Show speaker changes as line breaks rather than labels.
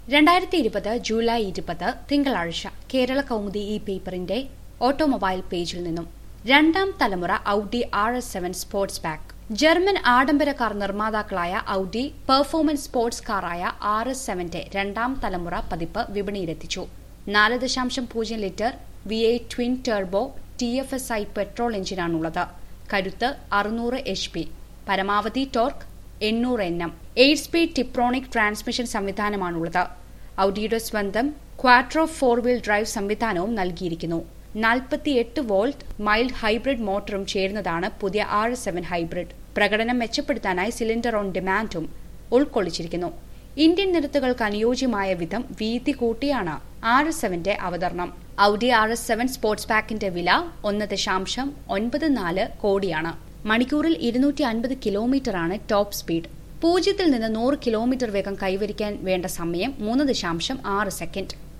രണ്ടായിരത്തി ഇരുപത് ജൂലൈ ഇരുപത് തിങ്കളാഴ്ച കേരള കൗമുദി ഈ പേപ്പറിന്റെ ഓട്ടോമൊബൈൽ പേജിൽ നിന്നും രണ്ടാം തലമുറ Audi R S seven Sportback German ആഡംബര കാർ നിർമ്മാതാക്കളായ ഔഡി പെർഫോമൻസ് സ്പോർട്സ് കാറായ ആർ എസ് സെവന്റെ രണ്ടാം തലമുറ പതിപ്പ് വിപണിയിലെത്തിച്ചു നാല് ദശാംശം പൂജ്യം litre V eight twin turbo T F S I petrol എഞ്ചിനാണുള്ളത് കരുത്ത് അറുന്നൂറ് എച്ച് പി പരമാവധി ടോർക്ക് എണ്ണൂറ് N M eight speed Tiptronic transmission സംവിധാനമാണുള്ളത് ഔഡിയുടെ സ്വന്തം ക്വാട്രോ ഫോർ വീൽ ഡ്രൈവ് സംവിധാനവും നൽകിയിരിക്കുന്നു നാൽപ്പത്തിയെട്ട് വോൾട്ട് മൈൽഡ് ഹൈബ്രിഡ് മോട്ടറും ചേരുന്നതാണ് പുതിയ ആർ സെവൻ ഹൈബ്രിഡ് പ്രകടനം മെച്ചപ്പെടുത്താനായി സിലിണ്ടർ ഓൺ ഡിമാൻഡും ഉൾക്കൊള്ളിച്ചിരിക്കുന്നു ഇന്ത്യൻ നിരത്തുകൾക്ക് അനുയോജ്യമായ വിധം വീതി കൂട്ടിയാണ് ആർ എസ് സെവന്റെ അവതരണം Audi R S seven sports പാക്കിന്റെ വില ഒന്ന് ദശാംശം ഒൻപത് നാല് കോടിയാണ് മണിക്കൂറിൽ ഇരുന്നൂറ്റി അൻപത് കിലോമീറ്ററാണ് ടോപ്പ് സ്പീഡ് പൂജ്യത്തിൽ നിന്ന് നൂറ് കിലോമീറ്റർ വേഗം കൈവരിക്കാൻ വേണ്ട സമയം മൂന്ന് ദശാംശം ആറ് സെക്കൻഡ്